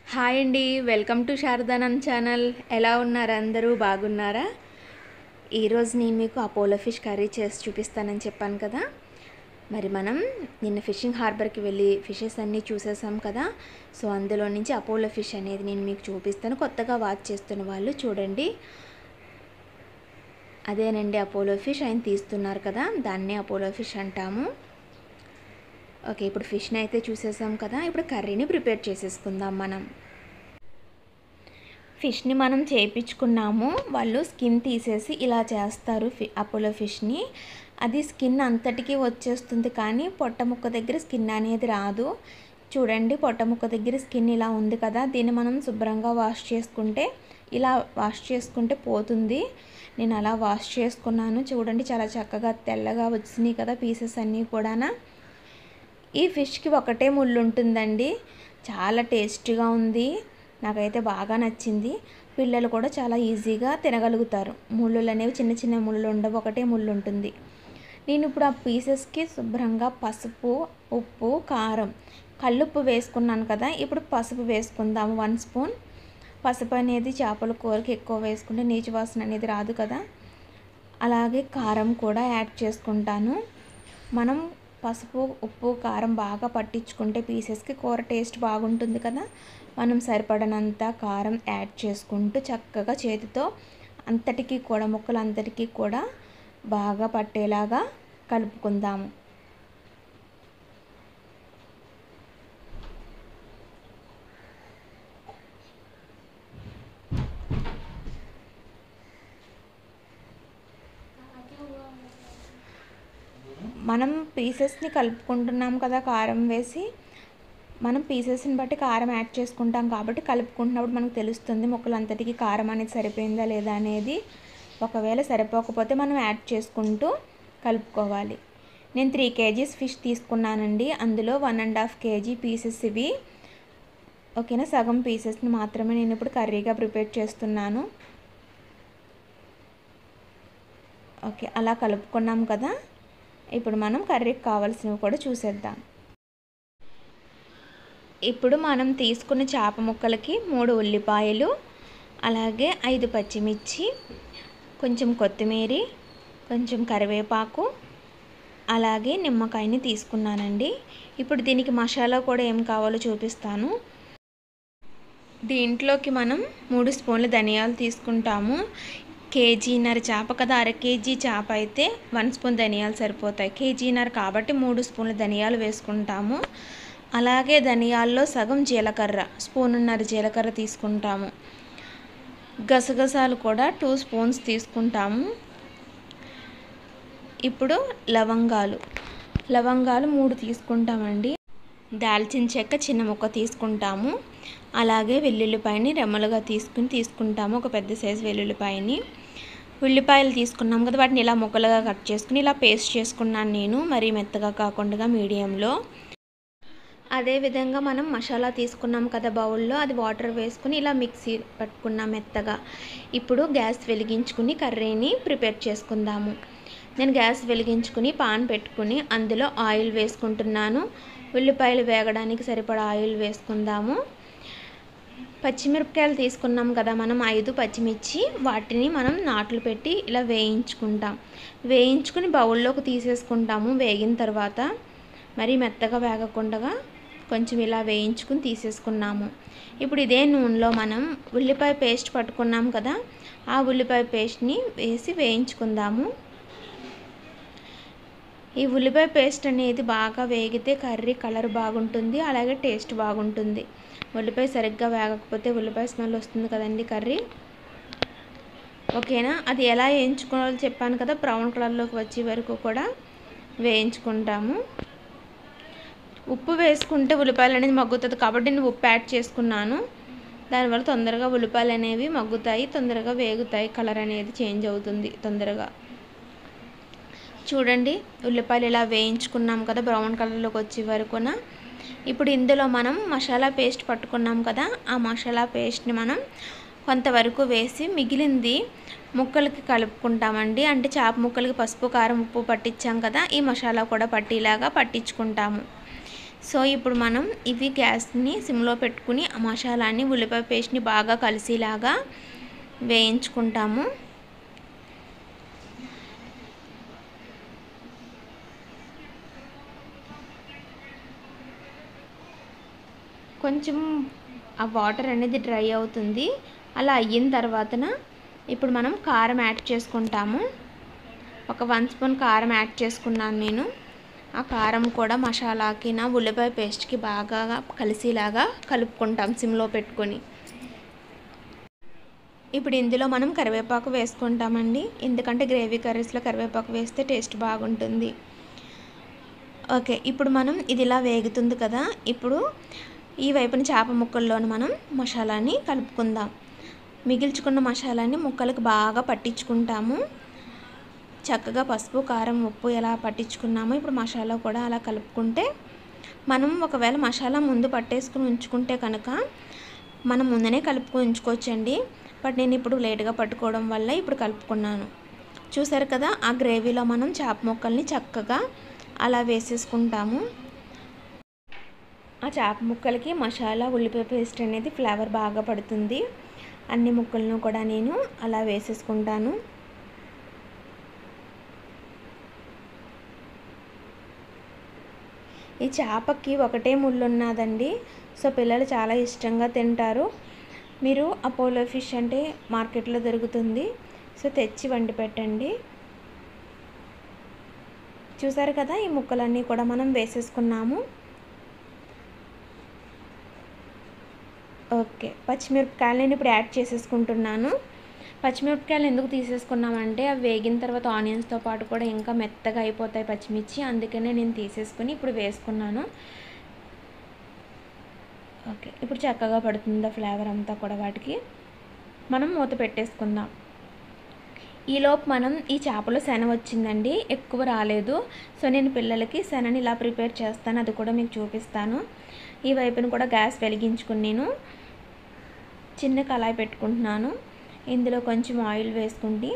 hi అండి welcome to శారదానంద్ channel ఎలా ఉన్నారు అందరూ బాగున్నారా ఈరోజు నేను మీకు అపోలో ఫిష్ కర్రీ చేసి చూపిస్తానని చెప్పాను కదా మరి మనం నిన్న ఫిషింగ్ హార్బర్కి వెళ్ళి ఫిషెస్ అన్నీ చూసేసాం కదా సో అందులో నుంచి అపోలో ఫిష్ అనేది నేను మీకు చూపిస్తాను కొత్తగా వాచ్ చేస్తున్న వాళ్ళు చూడండి అదేనండి అపోలో ఫిష్ ఆయన తీస్తున్నారు కదా దాన్నే అపోలో ఫిష్ అంటాము ఓకే ఇప్పుడు ఫిష్ని అయితే చూసేసాం కదా ఇప్పుడు కర్రీని ప్రిపేర్ చేసేసుకుందాం మనం ఫిష్ని మనం చేయించుకున్నాము వాళ్ళు స్కిన్ తీసేసి ఇలా చేస్తారు ఫి అపోలో ఫిష్ని అది స్కిన్ అంతటికీ వచ్చేస్తుంది కానీ పొట్ట ముక్క దగ్గర స్కిన్ అనేది రాదు చూడండి పొట్ట ముక్క దగ్గర స్కిన్ ఇలా ఉంది కదా దీన్ని మనం శుభ్రంగా వాష్ చేసుకుంటే ఇలా వాష్ చేసుకుంటే పోతుంది నేను అలా వాష్ చేసుకున్నాను చూడండి చాలా చక్కగా తెల్లగా వచ్చినాయి కదా పీసెస్ అన్నీ కూడానా ఈ ఫిష్కి ఒకటే ముళ్ళు ఉంటుందండి చాలా టేస్టీగా ఉంది నాకైతే బాగా నచ్చింది పిల్లలు కూడా చాలా ఈజీగా తినగలుగుతారు ముళ్ళులు అనేవి చిన్న చిన్న ముళ్ళు ఉండవు ఒకటే ముళ్ళు ఉంటుంది నేను ఇప్పుడు ఆ పీసెస్కి శుభ్రంగా పసుపు ఉప్పు కారం కల్లుప్పు వేసుకున్నాను కదా ఇప్పుడు పసుపు వేసుకుందాము వన్ స్పూన్ పసుపు అనేది చేపల కూరకి ఎక్కువ వేసుకుంటే నీచు వాసన అనేది రాదు కదా అలాగే కారం కూడా యాడ్ చేసుకుంటాను మనం పసుపు ఉప్పు కారం బాగా పట్టించుకుంటే పీసెస్కి కూర టేస్ట్ బాగుంటుంది కదా మనం సరిపడనంత కారం యాడ్ చేసుకుంటూ చక్కగా చేతితో అంతటికీ కూడా ముక్కలు అంతటికీ కూడా బాగా పట్టేలాగా కలుపుకుందాము మనం పీసెస్ని కలుపుకుంటున్నాం కదా కారం వేసి మనం పీసెస్ని బట్టి కారం యాడ్ చేసుకుంటాం కాబట్టి కలుపుకుంటున్నప్పుడు మనకు తెలుస్తుంది ముక్కలంతటికి కారం అనేది సరిపోయిందా లేదా అనేది ఒకవేళ సరిపోకపోతే మనం యాడ్ చేసుకుంటూ కలుపుకోవాలి నేను త్రీ కేజీస్ ఫిష్ తీసుకున్నానండి అందులో one and half KG pieces ఇవి ఓకేనా సగం పీసెస్ని మాత్రమే నేను ఇప్పుడు కర్రీగా ప్రిపేర్ చేస్తున్నాను ఓకే అలా కలుపుకున్నాం కదా ఇప్పుడు మనం కర్రీకి కావాల్సినవి కూడా చూసేద్దాం ఇప్పుడు మనం తీసుకున్న చేప ముక్కలకి మూడు ఉల్లిపాయలు అలాగే ఐదు పచ్చిమిర్చి కొంచెం కొత్తిమీర కొంచెం కరివేపాకు అలాగే నిమ్మకాయని తీసుకున్నానండి ఇప్పుడు దీనికి మసాలా కూడా ఏం కావాలో చూపిస్తాను దీంట్లోకి మనం మూడు స్పూన్ల ధనియాలు తీసుకుంటాము కేజీన్నర చేప కదా అర కేజీ చేప అయితే వన్ స్పూన్ ధనియాలు సరిపోతాయి కేజీన్నర కాబట్టి మూడు స్పూన్ల ధనియాలు వేసుకుంటాము అలాగే ధనియాల్లో సగం జీలకర్ర స్పూనున్నర జీలకర్ర తీసుకుంటాము గసగసాలు కూడా టూ స్పూన్స్ తీసుకుంటాము ఇప్పుడు లవంగాలు లవంగాలు మూడు తీసుకుంటామండి దాల్చిన చెక్క చిన్న ముక్క తీసుకుంటాము అలాగే వెల్లుల్లిపాయని రెమ్మలుగా తీసుకుని తీసుకుంటాము ఒక పెద్ద సైజు వెల్లుల్లిపాయని ఉల్లిపాయలు తీసుకున్నాం కదా వాటిని ఇలా ముక్కలుగా కట్ చేసుకుని ఇలా పేస్ట్ చేసుకున్నాను నేను మరీ మెత్తగా కాకుండా మీడియంలో అదేవిధంగా మనం మసాలా తీసుకున్నాం కదా బౌల్లో అది వాటర్ వేసుకుని ఇలా మిక్సీ పట్టుకున్నాం మెత్తగా ఇప్పుడు గ్యాస్ వెలిగించుకుని కర్రీని ప్రిపేర్ చేసుకుందాము నేను గ్యాస్ వెలిగించుకుని పాన్ పెట్టుకుని అందులో ఆయిల్ వేసుకుంటున్నాను ఉల్లిపాయలు వేగడానికి సరిపడా ఆయిల్ వేసుకుందాము పచ్చిమిరపకాయలు తీసుకున్నాం కదా మనం ఐదు పచ్చిమిర్చి వాటిని మనం నాట్లు పెట్టి ఇలా వేయించుకుంటాం వేయించుకుని బౌల్లోకి తీసేసుకుంటాము వేగిన తర్వాత మరి మెత్తగా వేగకుండా కొంచెం ఇలా వేయించుకుని తీసేసుకున్నాము ఇప్పుడు ఇదే నూనెలో మనం ఉల్లిపాయ పేస్ట్ పట్టుకున్నాం కదా ఆ ఉల్లిపాయ పేస్ట్ని వేసి వేయించుకుందాము ఈ ఉల్లిపాయ పేస్ట్ అనేది బాగా వేగితే కర్రీ కలర్ బాగుంటుంది అలాగే టేస్ట్ బాగుంటుంది ఉల్లిపాయ సరిగ్గా వేగకపోతే ఉల్లిపాయ స్మెల్ వస్తుంది కదండి కర్రీ ఓకేనా అది ఎలా వేయించుకోవాలో చెప్పాను కదా బ్రౌన్ కలర్లోకి వచ్చే వరకు కూడా వేయించుకుంటాము ఉప్పు వేసుకుంటే ఉల్లిపాయలు అనేది మగ్గుతుంది కాబట్టి నేను ఉప్పు యాడ్ చేసుకున్నాను దానివల్ల తొందరగా ఉల్లిపాయలు అనేవి మగ్గుతాయి తొందరగా వేగుతాయి కలర్ అనేది చేంజ్ అవుతుంది తొందరగా చూడండి ఉల్లిపాయలు ఇలా వేయించుకున్నాం కదా బ్రౌన్ కలర్లోకి వచ్చే వరకున ఇప్పుడు ఇందులో మనం మసాలా పేస్ట్ పట్టుకున్నాం కదా ఆ మసాలా పేస్ట్ని మనం కొంతవరకు వేసి మిగిలింది ముక్కలకి కలుపుకుంటామండి అంటే చేప ముక్కలకి పసుపు కారం ఉప్పు పట్టించాం కదా ఈ మసాలా కూడా పట్టేలాగా పట్టించుకుంటాము సో ఇప్పుడు మనం ఇవి గ్యాస్ని సిమ్లో పెట్టుకుని ఆ మసాలాని ఉల్లిపాయ పేస్ట్ని బాగా కలిసేలాగా వేయించుకుంటాము కొంచెం ఆ వాటర్ అనేది డ్రై అవుతుంది అలా అయిన తర్వాతన ఇప్పుడు మనం కారం యాడ్ చేసుకుంటాము ఒక వన్ స్పూన్ కారం యాడ్ చేసుకున్నాను నేను ఆ కారం కూడా మసాలాకి నా ఉల్లిపాయ పేస్ట్కి బాగా కలిసేలాగా కలుపుకుంటాం సిమ్లో పెట్టుకొని ఇప్పుడు ఇందులో మనం కరివేపాకు వేసుకుంటామండి ఎందుకంటే గ్రేవీ కర్రీస్లో కరివేపాకు వేస్తే టేస్ట్ బాగుంటుంది ఓకే ఇప్పుడు మనం ఇది ఇలా వేగుతుంది కదా ఇప్పుడు ఈ వైపున చేప ముక్కల్లోని మనం మసాలాని కలుపుకుందాం మిగిల్చుకున్న మసాలాని ముక్కలకు బాగా పట్టించుకుంటాము చక్కగా పసుపు కారం ఉప్పు ఎలా పట్టించుకున్నామో ఇప్పుడు మసాలా కూడా అలా కలుపుకుంటే మనం ఒకవేళ మసాలా ముందు పట్టేసుకుని ఉంచుకుంటే కనుక మనం ముందనే కలుపుకొని ఉంచుకోవచ్చండి బట్ నేను ఇప్పుడు లేట్గా పట్టుకోవడం వల్ల ఇప్పుడు కలుపుకున్నాను చూసారు కదా ఆ గ్రేవీలో మనం చేప ముక్కల్ని చక్కగా అలా వేసేసుకుంటాము ఆ చేప ముక్కలకి మసాలా ఉల్లిపాయ పేస్ట్ అనేది ఫ్లేవర్ బాగా పడుతుంది అన్ని ముక్కలను కూడా నేను అలా వేసేసుకుంటాను ఈ చేపకి ఒకటే ముళ్ళు ఉన్నదండి సో పిల్లలు చాలా ఇష్టంగా తింటారు మీరు అపోలో ఫిష్ అంటే మార్కెట్లో దొరుకుతుంది సో తెచ్చి వండి పెట్టండి చూసారు కదా ఈ ముక్కలన్నీ కూడా మనం వేసేసుకున్నాము ఓకే పచ్చిమిరపకాయలు నేను ఇప్పుడు యాడ్ చేసేసుకుంటున్నాను పచ్చిమిరపకాయలు ఎందుకు తీసేసుకున్నామంటే అవి వేగిన తర్వాత ఆనియన్స్తో పాటు కూడా ఇంకా మెత్తగా అయిపోతాయి పచ్చిమిర్చి అందుకనే నేను తీసేసుకుని ఇప్పుడు వేసుకున్నాను ఓకే ఇప్పుడు చక్కగా పడుతుంది ఆ ఫ్లేవర్ అంతా కూడా వాటికి మనం మూత పెట్టేసుకుందాం ఈలోపు మనం ఈ చేపలో శన వచ్చిందండి ఎక్కువ రాలేదు సో నేను పిల్లలకి శనని ఇలా ప్రిపేర్ చేస్తాను అది కూడా మీకు చూపిస్తాను ఈ వైపున కూడా గ్యాస్ వెలిగించుకుని నేను చిన్న కళాయి పెట్టుకుంటున్నాను ఇందులో కొంచెం ఆయిల్ వేసుకుంటే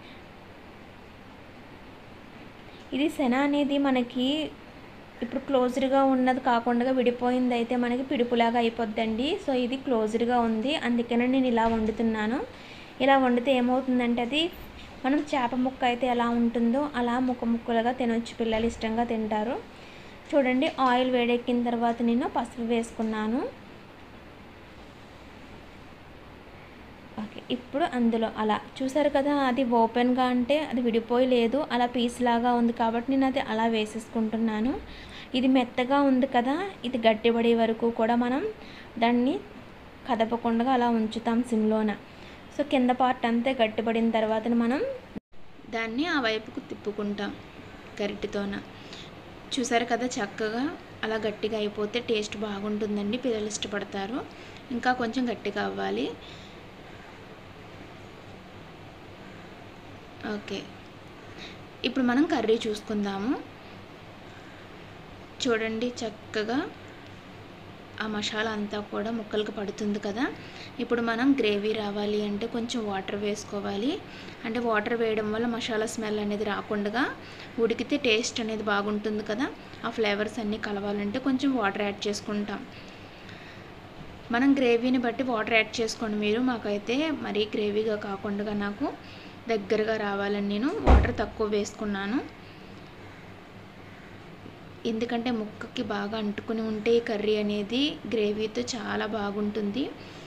ఇది శన అనేది మనకి ఇప్పుడు క్లోజ్డ్గా ఉన్నది కాకుండా విడిపోయింది అయితే మనకి పిడుపులాగా అయిపోద్దండి సో ఇది క్లోజ్డ్గా ఉంది అందుకనే నేను ఇలా వండుతున్నాను ఇలా వండితే ఏమవుతుందంటే అది మనం చేప ముక్క అయితే ఎలా ఉంటుందో అలా ముక్క ముక్కలుగా తినొచ్చు పిల్లలు ఇష్టంగా తింటారు చూడండి ఆయిల్ వేడెక్కిన తర్వాత నేను పసుపు వేసుకున్నాను ఓకే ఇప్పుడు అందులో అలా చూసారు కదా అది ఓపెన్గా అంటే అది విడిపోయి లేదు అలా పీస్ లాగా ఉంది కాబట్టి నేను అది అలా వేసేసుకుంటున్నాను ఇది మెత్తగా ఉంది కదా ఇది గట్టిపడే వరకు కూడా మనం దాన్ని కదపకుండా అలా ఉంచుతాం సిమ్లోన సో కింద పార్ట్ అంతా గట్టిపడిన తర్వాత మనం దాన్ని ఆ వైపుకు తిప్పుకుంటాం గరిటెతోన చూసారు కదా చక్కగా అలా గట్టిగా అయిపోతే టేస్ట్ బాగుంటుందండి పిల్లలు ఇష్టపడతారు ఇంకా కొంచెం గట్టిగా అవ్వాలి ఓకే ఇప్పుడు మనం కర్రీ చూసుకుందాము చూడండి చక్కగా ఆ మసాలా అంతా కూడా ముక్కలకు పడుతుంది కదా ఇప్పుడు మనం గ్రేవీ రావాలి అంటే కొంచెం వాటర్ వేసుకోవాలి అంటే వాటర్ వేయడం వల్ల మసాలా స్మెల్ అనేది రాకుండా ఉడికితే టేస్ట్ అనేది బాగుంటుంది కదా ఆ ఫ్లేవర్స్ అన్నీ కలవాలంటే కొంచెం వాటర్ యాడ్ చేసుకుంటాం మనం గ్రేవీని బట్టి వాటర్ యాడ్ చేసుకోండి మీరు మాకైతే మరీ గ్రేవీగా కాకుండా నాకు దగ్గరగా రావాలని నేను వాటర్ తక్కువ వేసుకున్నాను ఎందుకంటే ముక్కకి బాగా అంటుకుని ఉంటే ఈ కర్రీ అనేది గ్రేవీతో చాలా బాగుంటుంది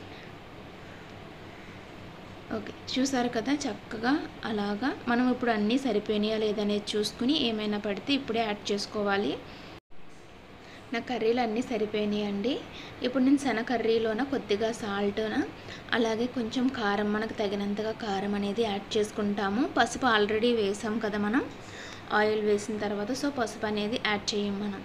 ఓకే చూసారు కదా చక్కగా అలాగా మనం ఇప్పుడు అన్నీ సరిపోయినాయా లేదనేది చూసుకుని ఏమైనా పడితే ఇప్పుడే యాడ్ చేసుకోవాలి నా కర్రీలు అన్నీ సరిపోయినాయండి ఇప్పుడు నేను శన కర్రీలోన కొద్దిగా సాల్ట్న అలాగే కొంచెం కారం మనకు తగినంతగా కారం అనేది యాడ్ చేసుకుంటాము పసుపు ఆల్రెడీ వేసాం కదా మనం ఆయిల్ వేసిన తర్వాత సో పసుపు అనేది యాడ్ చేయం మనం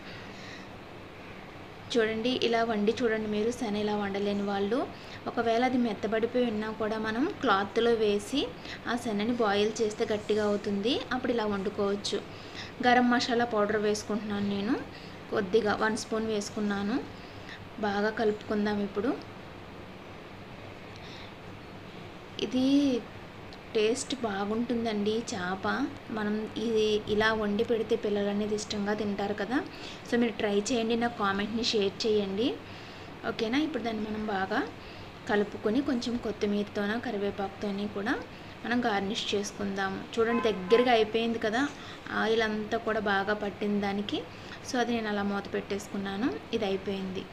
చూడండి ఇలా వండి చూడండి మీరు శన ఇలా వండలేని వాళ్ళు ఒకవేళ అది మెత్తబడిపోయి ఉన్నా కూడా మనం క్లాత్లో వేసి ఆ శనని బాయిల్ చేస్తే గట్టిగా అవుతుంది అప్పుడు ఇలా వండుకోవచ్చు గరం మసాలా పౌడర్ వేసుకుంటున్నాను నేను కొద్దిగా వన్ స్పూన్ వేసుకున్నాను బాగా కలుపుకుందాం ఇప్పుడు ఇది టేస్ట్ బాగుంటుందండి చేప మనం ఇది ఇలా వండి పెడితే పిల్లలు అనేది ఇష్టంగా తింటారు కదా సో మీరు ట్రై చేయండి నా కామెంట్ని షేర్ చేయండి ఓకేనా ఇప్పుడు దాన్ని మనం బాగా కలుపుకొని కొంచెం కొత్తిమీరతోన కరివేపాకుతోని కూడా మనం గార్నిష్ చేసుకుందాము చూడండి దగ్గరగా అయిపోయింది కదా ఆయిల్ అంతా కూడా బాగా పట్టింది దానికి సో అది నేను అలా మూత పెట్టేసుకున్నాను ఇది అయిపోయింది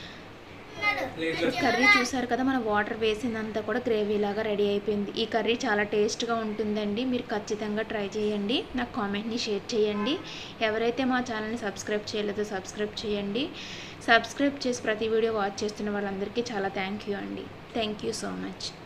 కర్రీ చూసారు కదా మన వాటర్ వేసిందంతా కూడా గ్రేవీ లాగా రెడీ అయిపోయింది ఈ కర్రీ చాలా టేస్ట్గా ఉంటుందండి మీరు ఖచ్చితంగా ట్రై చేయండి నాకు కామెంట్ని షేర్ చేయండి ఎవరైతే మా ఛానల్ని సబ్స్క్రైబ్ చేయలేదో సబ్స్క్రైబ్ చేయండి సబ్స్క్రైబ్ చేసి ప్రతి వీడియో వాచ్ చేస్తున్న వాళ్ళందరికీ చాలా థ్యాంక్ యూ అండి థ్యాంక్ యూ సో మచ్